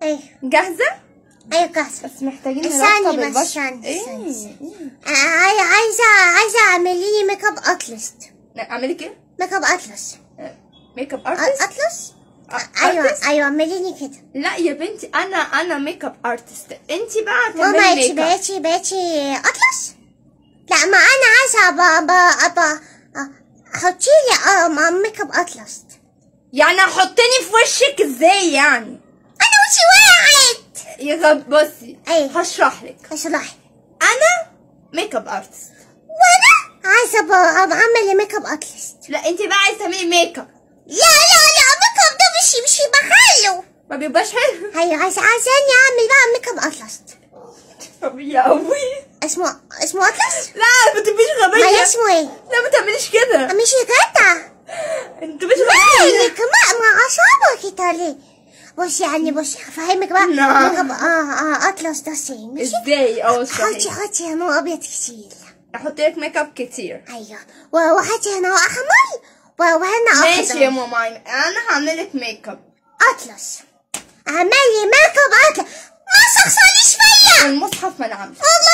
ايه جاهزه ايوه كاسر بس محتاجين استني نرطب بس، البشره استني، ايه استني، استني. إيه؟ آه، عايزه عايزه اعملي لي ميك اب اتلست اعملي كده ميك اب اتلس ميك اب أ- ارتست اتلس ايوه ايوه اعملي لي كده لا يا بنتي انا انا ميك اب ارتست انت بقى ماما تعملي انتي ميك اب بقيتي بقيتي اطلس لا ما انا عايزه ابا ابا ابا حطي لي ميك اب اطلس يعني حطني في وشك ازاي يعني انا وشي وقعت يا غب بصي ايه. هشرح لك اشرحي انا ميك اب ارتست وانا عايزه ابا ابا اعمل ميك اب اطلس لا انت بقى عايزه تعملي ميك اب لا لا لا ميك اب ده مش مش يبقى حلو ما بيبقاش حلو ايوه عايزه عايزاني اعمل بقى ميك اب اطلس طب يا ابوي اسمه اسمه اطلس لا ما تبقيش ما غبيه اسمه ايه لا ما تعمليش كده مش كده انت مش ايه غبيه كمان ما اصابك كده ليه بصي يعني بصي هفهمك بقى نعم. ميك اب اه اه اطلس ده سي ماشي ازاي اه حطي اشرحي حطي هنا ابيض كتير احط لك ميك اب كتير ايوه و- وحطي هنا احمر و- وهنا ماشي يا اخضر ماما انا هعمل لك ميك اب اطلس اعملي ميك اب اطلس ما تخسريش فيا المصحف ما نعمش والله